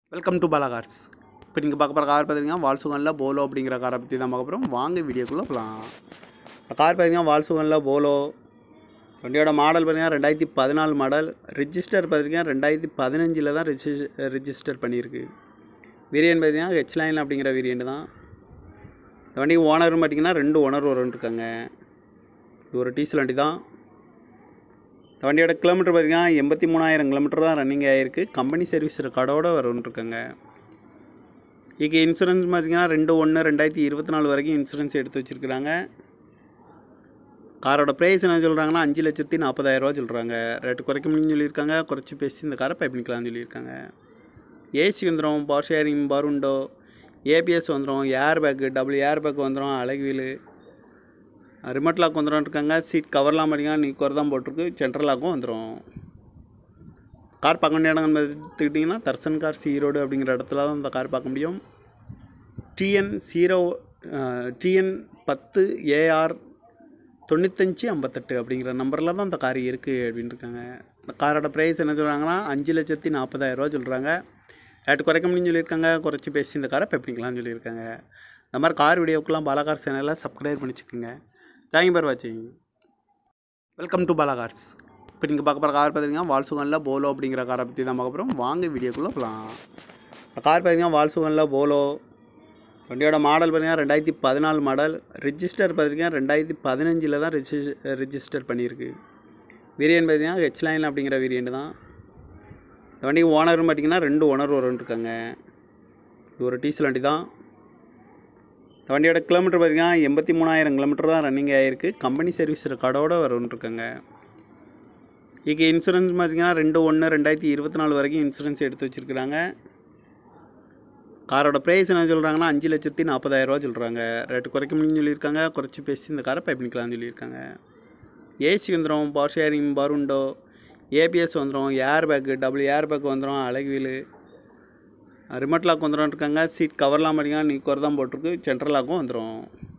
welcome to Bala cars இப்போ நீங்கள் பார்க்க போகிற கார் பார்த்தீங்கன்னா வால்சுகனில் போலோ அப்படிங்கிற காரை பற்றி தான் பார்க்க போகிறோம் வாங்க வீடியோக்குள்ளே போகலாம் கார் பார்த்தீங்கன்னா வால்சுகனில் போலோ வண்டியோட மாடல் பார்த்தீங்கன்னா ரெண்டாயிரத்தி பதினாலு மாடல் ரிஜிஸ்டர் பார்த்தீங்கன்னா ரெண்டாயிரத்தி பதினஞ்சில் தான் ரிஜிஸ் ரிஜிஸ்டர் பண்ணியிருக்கு வேரியன்ட் பார்த்தீங்கன்னா ஹெச் லைன் அப்படிங்கிற வேரியண்ட் தான் இந்த வண்டி ஓனர்னு பார்த்தீங்கன்னா ரெண்டு ஓனர் வரும்னு இருக்காங்க இது ஒரு டீசல் வண்டி தான் இந்த வண்டியோட கிலோமீட்டர் பார்த்தீங்கன்னா எண்பத்தி மூணாயிரம் கிலோமீட்டர் தான் ரன்னிங் ஆகிருக்கு கம்பெனி சர்வீஸ் ரெக்கார்டோட வரும்னு இருக்காங்க இதுக்கு இன்சூரன்ஸ் பார்த்தீங்கன்னா ரெண்டு ஒன்று ரெண்டாயிரத்தி இருபத்தி நாலு வரைக்கும் இன்சூரன்ஸ் எடுத்து வச்சுருக்குறாங்க காரோட ப்ரைஸ் என்ன சொல்கிறாங்கன்னா அஞ்சு லட்சத்தி நாற்பதாயிரரூவா சொல்கிறாங்க ரேட்டு குறைக்க முடியும்னு சொல்லியிருக்காங்க குறைச்சி பேசி இந்த காரை பைப் பண்ணிக்கலாம்னு சொல்லியிருக்காங்க ஏசி வந்துடும் power steering power window ABS வந்துடும் air bag double air bag வந்துடும் அழகுவீல் ரிமோட் லாக் வந்துடும் இருக்காங்க சீட் கவர்லாம் பார்த்தீங்கன்னா நீ தான் போட்டிருக்கு சென்ட்ரல் லாக்கும் வந்துடும் கார் பார்க்க வேண்டிய இடங்கள் எடுத்துக்கிட்டிங்கன்னா தர்சன் கார் ஈரோடு அப்படிங்கிற இடத்துல தான் இந்த கார் பார்க்க முடியும் டிஎன் ஜீரோ டிஎன் பத்து ஏஆர் தொண்ணூத்தஞ்சு ஐம்பத்தெட்டு அப்படிங்கிற நம்பரில் தான் இந்த கார் இருக்குது அப்படின்னு இருக்காங்க இந்த காரோட ப்ரைஸ் என்ன சொல்கிறாங்கன்னா அஞ்சு லட்சத்தி நாற்பதாயிரரூவா சொல்கிறாங்க ரேட்டு குறைக்க முடியும்னு சொல்லியிருக்காங்க குறைச்சி பேசி இந்த காரை பெப்பிக்கலாம்னு சொல்லியிருக்காங்க இந்த மாதிரி கார் வீடியோக்கெலாம் பாலாகார் சேனலை சப்ஸ்கிரைப் பண்ணி வச்சுக்கோங்க தேங்க்யூ ஃபார் வாட்சிங் வெல்கம் டு பாலா கார்ஸ் இப்போ நீங்கள் பார்க்க போகிற கார் பார்த்தீங்கன்னா வால்சுகனில் போலோ அப்படிங்கிற காரை பற்றி தான் பார்க்க போகிறோம் வாங்க வீடியோக்குள்ளே போகலாம் இந்த கார் பார்த்தீங்கன்னா வால்சுகனில் போலோ வண்டியோட மாடல் பார்த்தீங்கன்னா ரெண்டாயிரத்தி பதினாலு மாடல் ரிஜிஸ்டர் பார்த்தீங்கன்னா ரெண்டாயிரத்தி பதினஞ்சில் தான் ரிஜி ரிஜிஸ்டர் பண்ணியிருக்கு வேரியன்ட் பார்த்தீங்கன்னா ஹெச் லைன் அப்படிங்கிற வேரியண்ட் தான் இந்த வண்டி ஓனர்னு பார்த்தீங்கன்னா ரெண்டு ஓனர் வரும்னு இருக்காங்க இது ஒரு டீசல் வண்டி தான் இந்த வண்டியோட கிலோமீட்டர் பார்த்தீங்கன்னா எண்பத்தி மூணாயிரம் கிலோமீட்டர் தான் ரன்னிங் ஆகிருக்கு கம்பெனி சர்வீஸ் ரெக்கார்டோட வரும்னு இருக்காங்க இதுக்கு இன்சூரன்ஸ் பார்த்தீங்கன்னா ரெண்டு ஒன்று ரெண்டாயிரத்தி இருபத்தி நாலு வரைக்கும் இன்சூரன்ஸ் எடுத்து வச்சுருக்குறாங்க காரோட ப்ரைஸ் என்ன சொல்கிறாங்கன்னா அஞ்சு லட்சத்தி நாற்பதாயிரரூவா சொல்கிறாங்க ரேட்டு குறைக்க முடியும்னு சொல்லியிருக்காங்க குறைச்சி பேசி இந்த காரை பைப் பண்ணிக்கலாம்னு சொல்லியிருக்காங்க ஏசி வந்துடும் power steering power window ABS வந்துடும் air bag double air bag வந்துடும் அழகுவீல் ரிமோட் லாக் வந்துடும் இருக்காங்க சீட் கவர்லாம் பார்த்தீங்கன்னா நீ தான் போட்டிருக்கு சென்ட்ரல் லாக்கும் வந்துடும்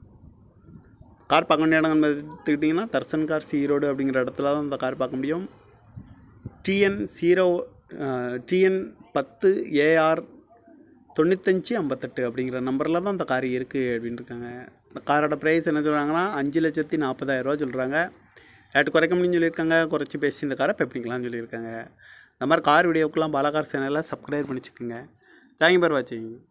கார் பார்க்க வேண்டிய இடங்கள் எடுத்துக்கிட்டிங்கன்னா தர்சன் கார் ஈரோடு அப்படிங்கிற இடத்துல தான் இந்த கார் பார்க்க முடியும் டிஎன் ஜீரோ டிஎன் பத்து ஏஆர் தொண்ணூத்தஞ்சு ஐம்பத்தெட்டு அப்படிங்கிற நம்பரில் தான் இந்த கார் இருக்குது அப்படின்னு இருக்காங்க இந்த காரோட ப்ரைஸ் என்ன சொல்கிறாங்கன்னா அஞ்சு லட்சத்தி நாற்பதாயிரரூவா சொல்கிறாங்க ரேட்டு குறைக்க முடியும்னு சொல்லியிருக்காங்க குறைச்சி பேசி இந்த காரை பெப்பிக்கலாம்னு சொல்லியிருக்காங்க இந்த மாதிரி கார் வீடியோக்கெலாம் பாலாகார் சேனலை சப்ஸ்கிரைப் பண்ணி வச்சுக்கோங்க தேங்க்யூ ஃபார் வாட்சிங்